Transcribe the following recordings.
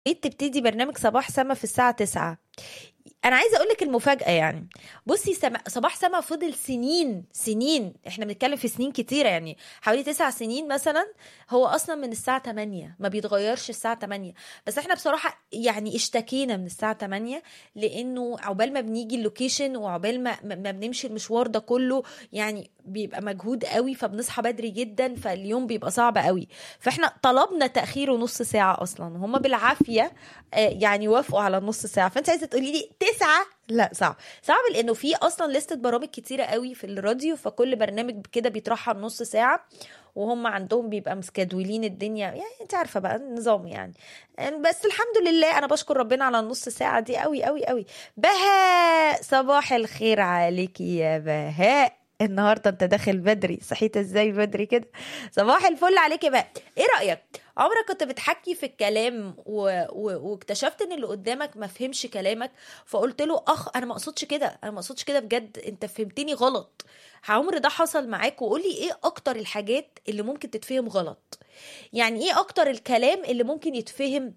ريت تبتدي برنامج صباح سما في الساعة 9 انا عايزه اقول لك المفاجاه يعني بصي سما صباح سما فضل سنين سنين احنا بنتكلم في سنين كتيره يعني حوالي تسع سنين مثلا هو اصلا من الساعه 8 ما بيتغيرش الساعه 8 بس احنا بصراحه يعني اشتكينا من الساعه 8 لانه عقبال ما بنيجي اللوكيشن وعقبال ما ما بنمشي المشوار ده كله يعني بيبقى مجهود قوي فبنصحى بدري جدا فاليوم بيبقى صعب قوي فاحنا طلبنا تاخيره نص ساعه اصلا هم بالعافيه آه، يعني وافقوا على نص ساعه فانت عايزه تقولي لي تسعة لا صعب صعب لانه في اصلا لستة برامج كتيره قوي في الراديو فكل برنامج كده بيترحل نص ساعه وهم عندهم بيبقى مسكدولين الدنيا يعني انت عارفه بقى النظام يعني بس الحمد لله انا بشكر ربنا على النص ساعه دي قوي قوي قوي بهاء صباح الخير عليكي يا بهاء النهارده انت داخل بدري صحيت ازاي بدري كده صباح الفل عليك يا بقى ايه رايك عمرك كنت بتحكي في الكلام و... و... واكتشفت ان اللي قدامك ما فهمش كلامك فقلت له اخ انا ما اقصدش كده انا ما اقصدش كده بجد انت فهمتني غلط عمر ده حصل معاك وقولي ايه اكتر الحاجات اللي ممكن تتفهم غلط يعني ايه اكتر الكلام اللي ممكن يتفهم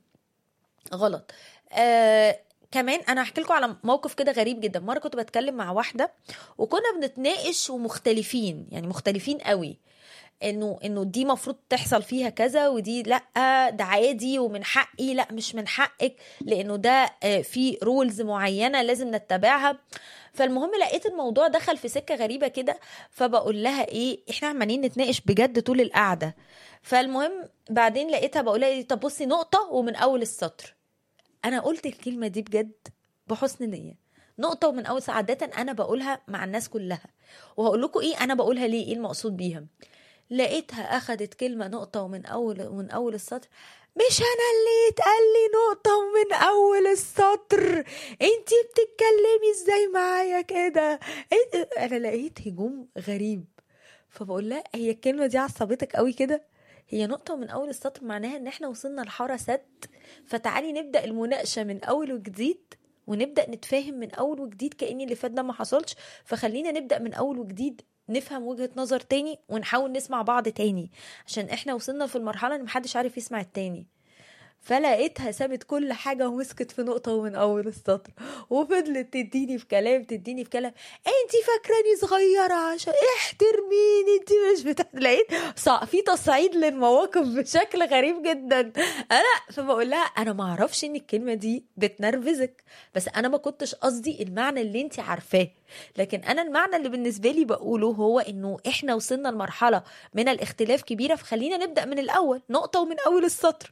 غلط آه كمان انا هحكي لكم على موقف كده غريب جدا مره كنت بتكلم مع واحده وكنا بنتناقش ومختلفين يعني مختلفين قوي انه انه دي مفروض تحصل فيها كذا ودي لا ده عادي ومن حقي لا مش من حقك لانه ده آه، في رولز معينه لازم نتبعها فالمهم لقيت الموضوع دخل في سكه غريبه كده فبقول لها ايه احنا عمالين نتناقش بجد طول القعده فالمهم بعدين لقيتها بقول لها إيه، طب بصي نقطه ومن اول السطر انا قلت الكلمه دي بجد بحسن نيه نقطه ومن اول عاده انا بقولها مع الناس كلها وهقول لكم ايه انا بقولها ليه ايه المقصود بيها لقيتها اخدت كلمه نقطه ومن اول ومن اول السطر مش انا اللي اتقال لي نقطه ومن اول السطر انتي بتتكلمي ازاي معايا كده إنت- انا لقيت هجوم غريب فبقول لها هي الكلمه دي عصبتك قوي كده هي نقطة من أول السطر معناها إن إحنا وصلنا لحارة سد فتعالي نبدأ المناقشة من أول وجديد ونبدأ نتفاهم من أول وجديد كأن اللي فات ده ما حصلش فخلينا نبدأ من أول وجديد نفهم وجهة نظر تاني ونحاول نسمع بعض تاني عشان إحنا وصلنا في المرحلة إن محدش عارف يسمع التاني فلقيتها سابت كل حاجة ومسكت في نقطة ومن أول السطر وفضلت تديني في كلام تديني في كلام انتي فاكراني صغيرة عشان احترميني انتي مش بتاع لقيت صع- في تصعيد للمواقف بشكل غريب جدا انا فبقول لها انا ما اعرفش ان الكلمة دي بتنرفزك بس انا ما كنتش قصدي المعنى اللي انتي عارفاه لكن انا المعنى اللي بالنسبة لي بقوله هو انه احنا وصلنا لمرحلة من الاختلاف كبيرة فخلينا نبدأ من الاول نقطة ومن اول السطر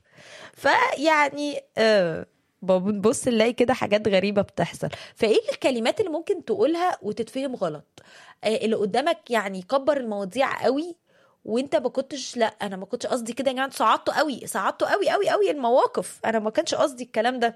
فيعني آه بنبص نلاقي كده حاجات غريبة بتحصل فايه الكلمات اللي ممكن تقولها وتتفهم غلط آه اللي قدامك يعني يكبر المواضيع قوي وانت ما كنتش لا انا ما كنتش قصدي كده يعني صعدته قوي صعدته قوي قوي قوي المواقف انا ما كانش قصدي الكلام ده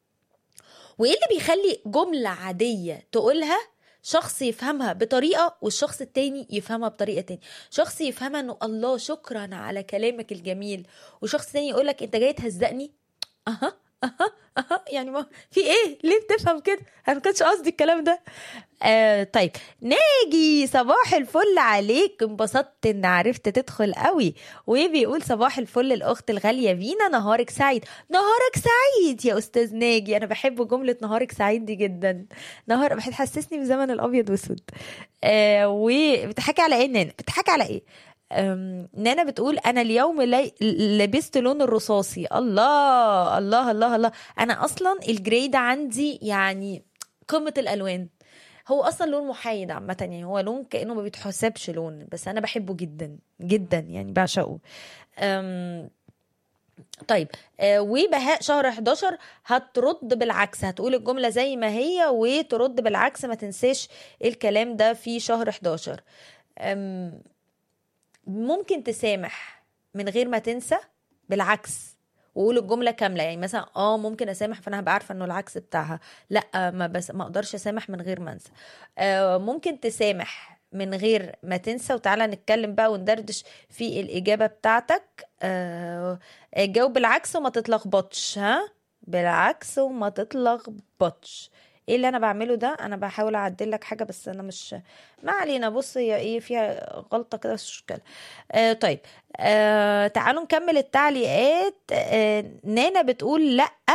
وايه اللي بيخلي جملة عادية تقولها شخص يفهمها بطريقة والشخص التاني يفهمها بطريقة تاني شخص يفهمها انه الله شكرا على كلامك الجميل وشخص تاني يقولك انت جاي تهزقني اها اها اها يعني ما في ايه ليه بتفهم كده انا ما كانش قصدي الكلام ده آه طيب ناجي صباح الفل عليك انبسطت ان عرفت تدخل قوي وبيقول صباح الفل الاخت الغاليه بينا نهارك سعيد نهارك سعيد يا استاذ ناجي انا بحب جمله نهارك سعيد دي جدا نهار بتحسسني بزمن الابيض واسود آه وبتحكي على ايه نانا بتحكي على ايه أم، نانا بتقول انا اليوم لي... لبست لون الرصاصي الله الله الله الله انا اصلا الجراي ده عندي يعني قمه الالوان هو اصلا لون محايد عامه يعني هو لون كانه ما بيتحسبش لون بس انا بحبه جدا جدا يعني بعشقه أم... طيب آه وبهاء شهر 11 هترد بالعكس هتقول الجمله زي ما هي وترد بالعكس ما تنساش الكلام ده في شهر 11 أم... ممكن تسامح من غير ما تنسى بالعكس وقول الجمله كامله يعني مثلا اه ممكن اسامح فانا هبقى عارفه انه العكس بتاعها لا ما بس ما اقدرش اسامح من غير ما انسى آه ممكن تسامح من غير ما تنسى وتعالى نتكلم بقى وندردش في الاجابه بتاعتك آه جاوب بالعكس وما تتلخبطش ها بالعكس وما تتلخبطش ايه اللي انا بعمله ده انا بحاول اعدل لك حاجه بس انا مش ما علينا بص هي ايه فيها غلطه كده بس مش مشكله آه طيب آه تعالوا نكمل التعليقات آه نانا بتقول لا